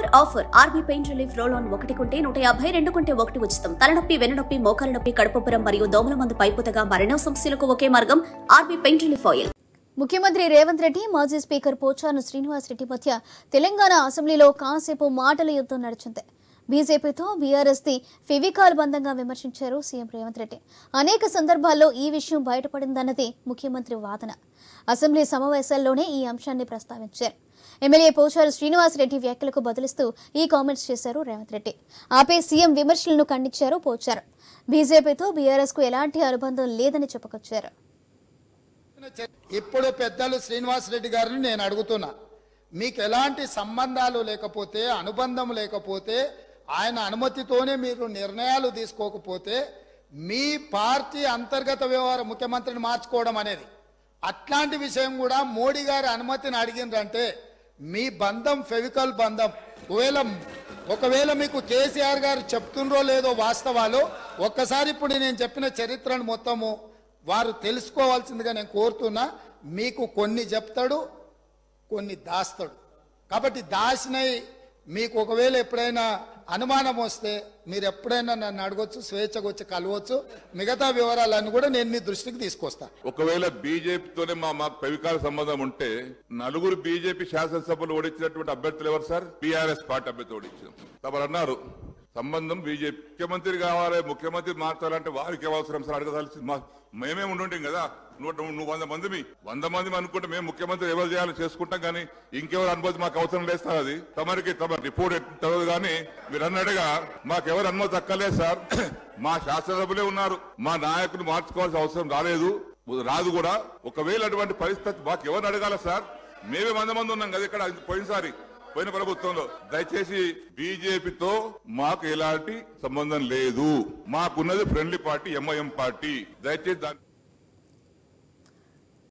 offer offer RB pain relief roll on ఒకటి కొంటే నూట యాభై రెండు కొంటే ఒకటి ఉచితం తలనొప్పి వెన్నునొప్పి మోకాల నొప్పి కడుపుపురం మరియు దోమల మందు పైపుతగా మరెన్నో సమస్యలకు ఒకే మార్గం ఆర్బీ పెయిన్ రిలీఫ్ ఆయిల్ ముఖ్యమంత్రి రేవంత్ రెడ్డి మాజీ స్పీకర్ పోచాను శ్రీనివాస్ రెడ్డి మధ్య తెలంగాణ అసెంబ్లీలో కాసేపు మాటల యుద్ధం నడిచింది బీజేపీతో బీఆర్ఎస్ ది ఫెవికాల్ బంధంగా విమర్శించారు సీఎం రేవంత్ రెడ్డి అనేక సందర్భాల్లో ఈ విషయం బయటపడిందన్నది ముఖ్యమంత్రి వాదన అసెంబ్లీ సమావేశాల్లోనే ఈ అంశాన్ని ప్రస్తావించారు ఎమ్మెల్యే పోచారు శ్రీనివాస్ రెడ్డి వ్యాఖ్యలకు బదులిస్తూ ఈ కామెంట్స్ చేశారు రేవంత్ రెడ్డి ఆపై సీఎం విమర్శలను ఖండించారు పోచారు బీజేపీతో బీఆర్ఎస్ కు ఎలాంటి అనుబంధం లేదని చెప్పుకొచ్చారు ఇప్పుడు పెద్దలు శ్రీనివాస్ రెడ్డి గారిని నేను అడుగుతున్నా మీకు ఎలాంటి సంబంధాలు లేకపోతే అనుబంధం లేకపోతే ఆయన అనుమతితోనే మీరు నిర్ణయాలు తీసుకోకపోతే మీ పార్టీ అంతర్గత వ్యవహారం ముఖ్యమంత్రిని మార్చుకోవడం అనేది అట్లాంటి విషయం కూడా మోడీ గారి అనుమతిని అడిగిండ్రంటే మీ బంధం ఫెవికల్ బంధం ఒకవేళ ఒకవేళ మీకు కేసీఆర్ గారు చెప్తుండ్రో లేదో వాస్తవాలు ఒక్కసారి ఇప్పుడు నేను చెప్పిన చరిత్రను మొత్తము వారు తెలుసుకోవాల్సిందిగా నేను కోరుతున్నా మీకు కొన్ని చెప్తాడు కొన్ని దాస్తాడు కాబట్టి దాచినవి మీకు ఒకవేళ ఎప్పుడైనా అనుమానం వస్తే మీరు ఎప్పుడైనా నన్ను అడగొచ్చు స్వేచ్ఛగా వచ్చి కలవచ్చు మిగతా వివరాలన్నీ కూడా నేను మీ దృష్టికి తీసుకొస్తాను ఒకవేళ బీజేపీతోనే మా మాకు పెవికాల సంబంధం ఉంటే నలుగురు బీజేపీ శాసనసభలు ఓడించినటువంటి అభ్యర్థులు ఎవరు సార్ బీఆర్ఎస్ పార్టీ అభ్యర్థి ఓడించాం తమరు అన్నారు సంబంధం బీజేపీ ముఖ్యమంత్రి కావాలి ముఖ్యమంత్రి మార్చాలంటే వారికి ఏం అవసరం సార్ అడగదాల్సింది మా మేమే ఉండుంటాం కదా నూట నువ్వు వంద మంది మీ వంద మంది అనుకుంటే మేము ముఖ్యమంత్రి ఎవరు చేయాలో చేసుకుంటాం కానీ ఇంకెవరు అనుమతి మాకు అవసరం లేదు సార్ అది తమరికి తమ రిపోర్ట్ తెలియదు కానీ మీరు అన్నట్టుగా మాకు ఎవరు అనుమతి అక్కర్లేదు సార్ మా శాసనసభ్యులే ఉన్నారు మా నాయకులు మార్చుకోవాల్సిన అవసరం రాలేదు రాదు కూడా ఒకవేళ అటువంటి పరిస్థితి మాకు ఎవరిని అడగాల సార్ మేమే వంద మంది ఉన్నాం కదా ఇక్కడ పోయినసారి పోయిన ప్రభుత్వంలో దయచేసి బీజేపీతో మాకు ఎలాంటి సంబంధం లేదు మాకున్నది ఫ్రెండ్లీ పార్టీ ఎంఐఎం పార్టీ దయచేసి దాన్ని